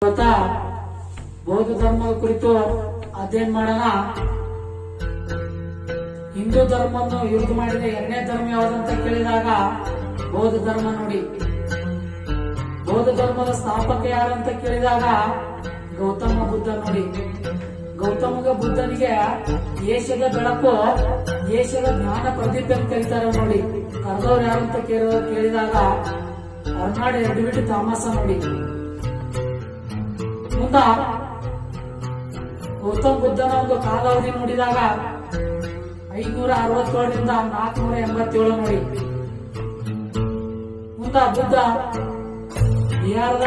ಇವತ್ತ ಬೌದ್ಧ ಧರ್ಮದ ಕುರಿತು ಅಧ್ಯಯನ ಮಾಡೋಣ ಹಿಂದೂ ಧರ್ಮವನ್ನು ವಿರುದ್ಧ ಮಾಡಿದ ಎರಡನೇ ಧರ್ಮ ಯಾವುದಂತ ಕೇಳಿದಾಗ ಬೌದ್ಧ ಧರ್ಮ ನೋಡಿ ಬೌದ್ಧ ಧರ್ಮದ ಸ್ಥಾಪಕ ಯಾರಂತ ಕೇಳಿದಾಗ ಗೌತಮ ಬುದ್ಧ ನೋಡಿ ಗೌತಮ ಬುದ್ಧನಿಗೆ ದೇಶದ ಬೆಳಕು ದೇಶದ ಜ್ಞಾನ ಪ್ರದೀಪ ಅಂತ ಕರೀತಾರೆ ನೋಡಿ ಕರೆದವ್ರು ಯಾರಂತ ಕೇಳ- ಕೇಳಿದಾಗ ಅರ್ನಾಡ್ ಎಡ್ವಿಡ್ ಥಾಮಸ ನೋಡಿ ಮುಂದ ಗೌತಮ ಬುದ್ಧನ ಒಂದು ಕಾಲಾವಧಿ ನೋಡಿದಾಗ ಐನೂರ ಅರವತ್ತೇಳರಿಂದ ನಾಲ್ಕುನೂರ ಎಂಬತ್ತೇಳು ನೋಡಿ ಮುಂದ ಬುದ್ಧ ಬಿಹಾರದ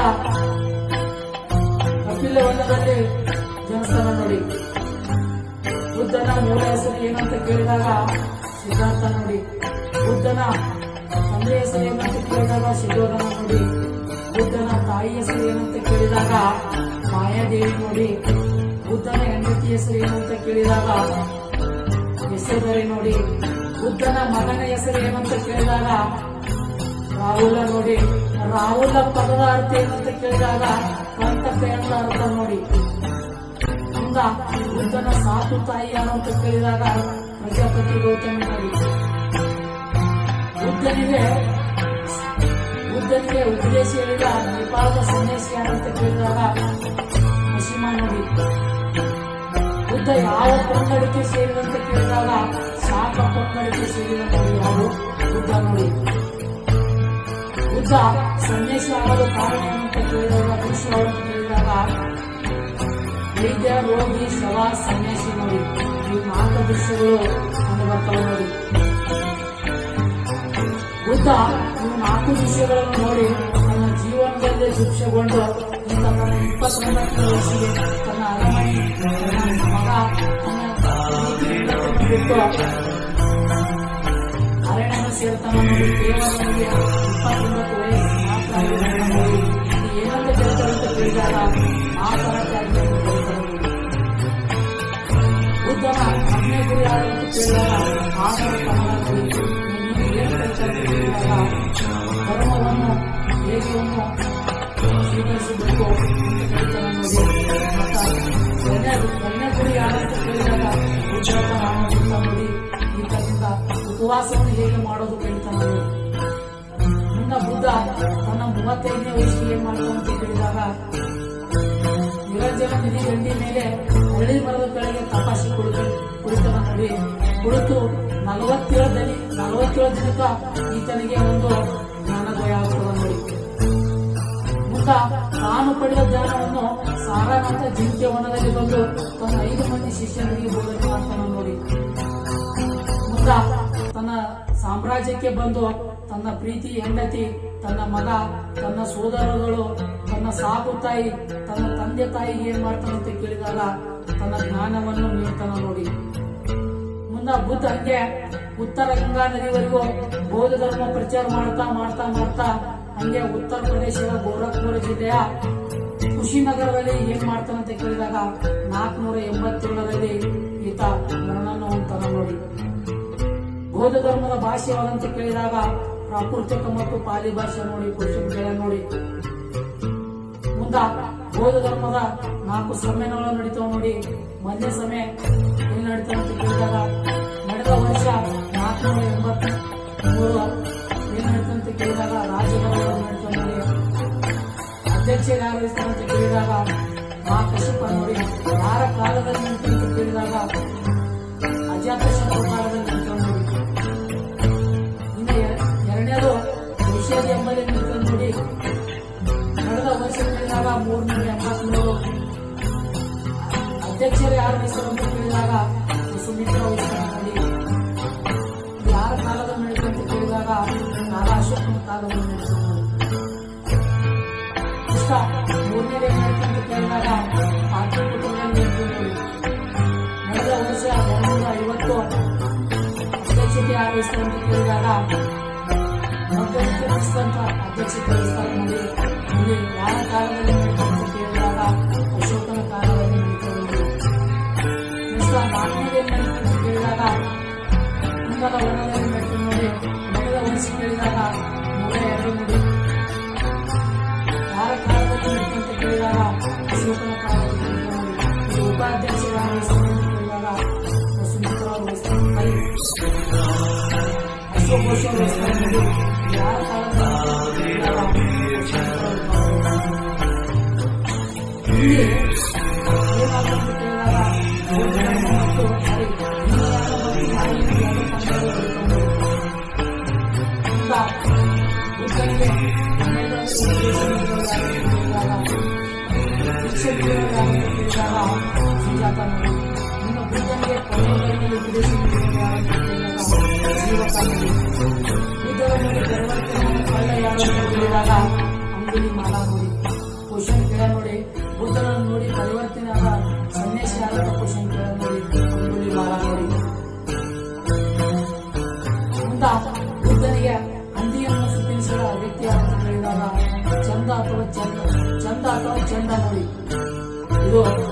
ಕಪಿಲ ವನದಲ್ಲಿ ಜನಿಸ್ತಾನ ನೋಡಿ ಬುದ್ಧನ ಮೂಲ ಹೆಸರು ಏನಂತ ಕೇಳಿದಾಗ ಸಿದ್ಧಾರ್ಥ ನೋಡಿ ಬುದ್ಧನ ತಂದೆ ಹೆಸರು ಏನಂತ ಕೇಳಿದಾಗ ಸಿದ್ಧೋಧನ ನೋಡಿ ಬುದ್ಧನ ತಾಯಿ ಹೆಸರು ಏನಂತ ಕೇಳಿದಾಗ ಮಾಯಾದೇವಿ ನೋಡಿ ಬುದ್ಧನ ಹೆಂಡತಿ ಹೆಸರು ಏನಂತ ಕೇಳಿದಾಗ ಹೆಸರುದಾರಿ ನೋಡಿ ಬುದ್ಧನ ಮಗನ ಹೆಸರು ಏನಂತ ಕೇಳಿದಾಗ ರಾಹುಲ ನೋಡಿ ರಾಹುಲ ಪದದ ಅರ್ಥ ಏನಂತ ಕೇಳಿದಾಗ ಕಂತಕ ಎಂದ ಅರ್ಥ ನೋಡಿ ಮುಂದ ಬುದ್ಧನ ಸಾಕು ತಾಯಿ ಯಾರು ಅಂತ ಕೇಳಿದಾಗ ಪ್ರಜಾಪತಿ ಗೌತಮಿ ನೋಡಿ ಬುದ್ಧನಿಗೆ ಬುದ್ಧನಿಗೆ ಉಪದೇಶ ಹೇಳಿದ ನೇಪಾಳದ ಸನ್ಯಾಸಿ ಯಾರು ಅಂತ ಕೇಳಿದಾಗ ನಶಿಮಾ ನೋಡಿ ಬುದ್ಧ ಯಾವ ಪಂಗಡಕ್ಕೆ ಸೇರಿದಂತ ಕೇಳಿದಾಗ ಶಾಖ ಪಂಗಡಕ್ಕೆ ಸೇರಿದ ನೋಡಿ ಯಾರು ಬುದ್ಧ ನೋಡಿ ಬುದ್ಧ ಸನ್ಯಾಸಿ ಆಗಲು ಕಾರಣ ಏನಂತ ಕೇಳಿದಾಗ ಋಷಿ ಅವರನ್ನು ಕೇಳಿದಾಗ ವೈದ್ಯ ರೋಗಿ ಶವ ಸನ್ಯಾಸಿ ನೋಡಿ ಈ ನಾಲ್ಕು ದೃಶ್ಯಗಳು ನನಗೆ ಬರ್ತಾವೆ ನೋಡಿ ಬುದ್ಧ ಈ ನಾಲ್ಕು ವಿಷಯಗಳನ್ನು ನೋಡಿ ತನ್ನ ಜೀವನದಲ್ಲಿ ಶಿಕ್ಷೆಗೊಂಡು ಈತ ತನ್ನ ಇಪ್ಪತ್ತೊಂಬತ್ತನೇ ವಯಸ್ಸಿಗೆ ತನ್ನ ಅರಮನೆ ತನ್ನ ಮಗ ತನ್ನ ಪ್ರೀತಿ ಹೆಂಡತಿಯನ್ನು ಬಿಟ್ಟು ಅರಣ್ಯವನ್ನು ಸೇರ್ತಾನ ನೋಡಿ ಕೇವಲ ನನಗೆ ಇಪ್ಪತ್ತೊಂಬತ್ತು ವಯಸ್ಸು ಮಾತ್ರ ಆಗಿರೋದನ್ನ ನೋಡಿ ಇದು ಏನಂತ ಕೇಳ್ತಾರೆ ಅಂತ ಕೇಳಿದಾಗ ಆ ತರ ತ್ಯಾಗಿ ಅಂತ ಕೇಳ್ತಾರೆ ನೋಡಿ. ಬುದ್ಧನ ಅನ್ಯ ಗುರಿ ಯಾರು ಅಂತ ಕೇಳಿದಾಗ ಆದರ ಕಮಲ ನೋಡಿ ನೀವು ಏನು ಹೇಳ್ತಾರೆ ಅಂತ ಕೇಳಿದಾಗ ಧರ್ಮವನ್ನು ಹೇಗೆಯನ್ನು ಸ್ವೀಕರಿಸಬೇಕು ಅಂತ ಕೇಳ್ತಾರೆ ನೋಡಿ ಮತ್ತು ಎರಡನೇ ಎರಡನೇ ಗುರಿ ಯಾರು ಅಂತ ಕೇಳಿದಾಗ ಬುದ್ಧ ರಾಮ ಬುದ್ಧ ನೋಡಿ ಈತನಿಂದ ಉಪವಾಸವನ್ನು ಹೇಗೆ ಮಾಡೋದು ಕೇಳ್ತಾನೆ ನೋಡಿ ಮುನ್ನ ಬುದ್ಧ ತನ್ನ ಮೂವತ್ತೈದನೇ ವಯಸ್ಸಿಗೆ ಏನ್ ಮಾಡ್ತಾನೆ ಅಂತ ಕೇಳಿದಾಗ ನಿರಂಜನ ನದಿ ದಂಡಿ ಮೇಲೆ ಹಳ್ಳಿ ಮರದ ಕೆಳಗೆ ತಪಾಸಿ ಕುಳಿತು ಕುಳಿತನ ನೋಡಿ ಕುಳಿತು ನಲವತ್ತೇಳು ದಿನ ನಲವತ್ತೇಳು ದಿನಕ್ಕ ಈತನಿಗೆ ಒಂದು ಜ್ಞಾನೋದಯ ಆಗ್ತದ ನೋಡಿ ಮುಂದ ತಾನು ಪಡೆದ ಜ್ಞಾನವನ್ನು ಸಾರಾನಾಥ ಜಿಂಕೆ ವನದಲ್ಲಿ ಬಂದು ತನ್ನ ಐದು ಮಂದಿ ಶಿಷ್ಯರಿಗೆ ಬೋಧನೆ ಮಾಡ್ತಾನ ನೋಡಿ ಮುಂದ ತನ್ನ ಸಾಮ್ರಾಜ್ಯಕ್ಕೆ ಬಂದು ತನ್ನ ಪ್ರೀತಿ ಹೆಂಡತಿ ತನ್ನ ಮಗ ತನ್ನ ಸೋದರಗಳು ತನ್ನ ಸಾಕು ತಾಯಿ ತನ್ನ ತಂದೆ ತಾಯಿಗೆ ಏನ್ ಮಾಡ್ತಾನಂತ ಕೇಳಿದಾಗ ತನ್ನ ಜ್ಞಾನವನ್ನು ನೀಡ್ತಾನ ನೋಡಿ ಮುಂದ ಬುದ್ಧ ಹಂಗೆ ಉತ್ತರ ಗಂಗಾ ನದಿವರೆಗೂ ಬೌದ್ಧ ಧರ್ಮ ಪ್ರಚಾರ ಮಾಡ್ತಾ ಮಾಡ್ತಾ ಮಾಡ್ತಾ ಹಂಗೆ ಉತ್ತರ ಪ್ರದೇಶದ ಗೋರಖ್ಪುರ ಜಿಲ್ಲೆಯ ಕುಶಿನಗರದಲ್ಲಿ ಏನ್ ಮಾಡ್ತಾನಂತ ಕೇಳಿದಾಗ ನಾಲ್ಕನೂರ ಎಂಬತ್ತೇಳರಲ್ಲಿ ಈತ ಮರಣವನ್ನು ಹೊಂತಾನ ನೋಡಿ ಬೌದ್ಧ ಧರ್ಮದ ಭಾಷೆ ಯಾವ್ದಂತ ಕೇಳಿದಾಗ ಪ್ರಾಕೃತಿಕ ಮತ್ತು ಪಾಲಿ ಭಾಷೆ ನೋಡಿ ಕುಶಿನ ನೋಡಿ ಮುಂದ ಬೌದ್ಧ ಧರ್ಮದ ನಾಲ್ಕು ಸಮ್ಮೇಳನಗಳು ನಡೀತಾವ ನೋಡಿ ಮೊದಲನೇ ಸಮಯ ಏನ್ ನಡೀತಾವ ಅಂತ ಕೇಳಿದಾಗ ನಡೆದ ವರ್ಷ ನಾಲ್ಕುನೂರ ಎಂಬತ್ ಮೂರು ಏನ್ ನಡೀತಾವ ಅಂತ ಕೇಳಿದಾಗ ರಾಜಭವನ ನಡೀತಾವ ನೋಡಿ ಅಧ್ಯಕ್ಷರು ಯಾರು ಇರ್ತಾರೆ ಅಂತ ಕೇಳಿದಾಗ ಮಾ ಕಶ್ಯಪ ನೋಡಿ ಯಾರ ಕಾಲದಲ್ಲಿ ನಡೀತಾವ ಅಂತ ಕೇಳಿದಾಗ ಅಜಾತಶತ್ರು ಕಾಲದಲ್ಲಿ ನಡೀತಾವ ನೋಡಿ ಇನ್ನು ಎರ- ಎರಡನೇದು ನಿಷೇಧ ಎಂಬಲ್ಲಿ ನಡೀತಾವ ನೋಡಿ ಕಳೆದ ವರ್ಷಗಳಿದಾಗ ಮೂರ್ನೂರ ಎಂಬತ್ಮೂರು ಅಧ್ಯಕ್ಷರು ಯಾರು ವಹಿಸ್ತಾರೆ ಅಂತ ಕೇಳಿದಾಗ ಸುಮಿತ್ರ ವಹಿಸ್ತಾರೆ ನೋಡಿ ಯಾರ ಕಾಲದಲ್ಲಿ ನಡೀತು ಅಂತ ಕೇಳಿದಾಗ ನಾರಾ ಅಶೋಕನ ಕಾಲದಲ್ಲಿ ನಡೀತು ನೋಡಿ ಇಷ್ಟ ಮೂರನೇದು ಏನಾಯ್ತು ಅಂತ ಕೇಳಿದಾಗ ಪಾಟಲಿಪುತ್ರದಲ್ಲಿ ನಡೀತು ನೋಡಿ ನಡೆದ ವರ್ಷ ಎರಡ್ನೂರ ಐವತ್ತು ಅಧ್ಯಕ್ಷತೆ ಯಾರು ವಹಿಸ್ತಾರೆ ಅಂತ ಕೇಳಿದಾಗ ಮಧ್ಯಕ್ಕೆ ಅಂತ ಅಧ್ಯಕ್ಷತೆ ವಹಿಸ್ತಾರೆ ನೋಡಿ ಇಲ್ಲಿ ಯಾರ ಕಾಲದಲ್ಲಿ ನಡೀತು ಅಂತ ಕೇಳಿದಾಗ ಅಶೋಕನ ಕಾಲದಲ್ಲಿ ನಡೀತು ನೋಡಿ ನೆಕ್ಸ್ಟ್ ನಾಲ್ಕನೇದು ಏನ್ ನಡೀತು ಅಂತ ಕೇಳಿದಾಗ ಮುಂಗದ ವರ್ಣದಲ್ಲಿ ನಡೀತು ನೋಡಿ ನಡೆದ ವರ್ಷ ಕೇಳಿದಾಗ ನೂರ ಎರಡು ನೋಡಿ ಯಾರ ಕಾಲದಲ್ಲಿ ನಡೀತು ಅಂತ ಕೇಳಿದಾಗ ಅಶೋಕನ ಕಾಲದಲ್ಲಿ ಇದು ಉಪಾಧ್ಯಕ್ಷ ಯಾರು ವಹಿಸ್ತಾರೆ ಅಂತ ಕೇಳಿದಾಗ ಸುಮಿತ್ರ ಅವರು ವಹಿಸ್ತಾರೆ ಅಲ್ಲಿ ಅಶೋಕ್ ಘೋಷ್ ಅವರು ವಹಿಸ್ತಾರೆ ನೋಡಿ ಯಾರ ಕಾಲದಲ್ಲಿ ಅಂತ ಕೇಳಿದಾಗ ಸುಮಿತ್ರ ಅವರು ಇಲ್ಲಿ ಏನಾಗುತ್ತೆ ಅಂತ ಕೇಳಿದಾಗ ಬೌದ್ಧಧರ್ಮ ಮತ್ತು ಸಾರಿ ಹಿಂದೂಧರ್ಮ ಮತ್ತು ಮಾನವೀಯ ಎರಡು ಪಂಥಗಳು ಹುಡುಕೊಂಡು ಬುದ್ಧನಿಗೆ ಹನ್ನೆರಡರಲ್ಲಿ ಉಪದೇಶ ನೀಡಿದಾಗ ಸುಜಾತ ನೋಡಿ ಇನ್ನು ಬುದ್ಧನಿಗೆ ಕೊನೆಯಲ್ಲಿ ಉಪದೇಶ ಜೀವಕ ನೋಡಿ ಬುದ್ಧರ ಮೇಲೆ ಪರಿವರ್ತನೆ ಕಳ್ಳ ಯಾರು ಅಂತ ಕೇಳಿದಾಗ ಅಂಗುಲಿ ಮಾಲ ನೋಡಿ ಕ್ವಶನ್ ಕೇಳ ನೋಡಿ ಬುದ್ಧರನ್ನು ನೋಡಿ ಪರಿವರ್ತನೆ ಆದ ಸನ್ಯಾಸಿ ಯಾರಂತ ಕ್ವಶನ್ ಕೇಳ ನೋಡಿ ಅಂಗುಲಿ ಮಾಲ ನೋಡಿ ಮುಂದ ಬುದ್ಧನಿಗೆ ಹಂದಿಯನ್ನು ಸುತ್ತಿಸಿದ ವ್ಯಕ್ತಿ ಯಾರಂತ ಕೇಳಿದಾಗ ಚಂದ ಅಥವಾ ಚಂದ ಚಂದ ಅಥವಾ ಚಂದ ನೋಡಿ ಇದು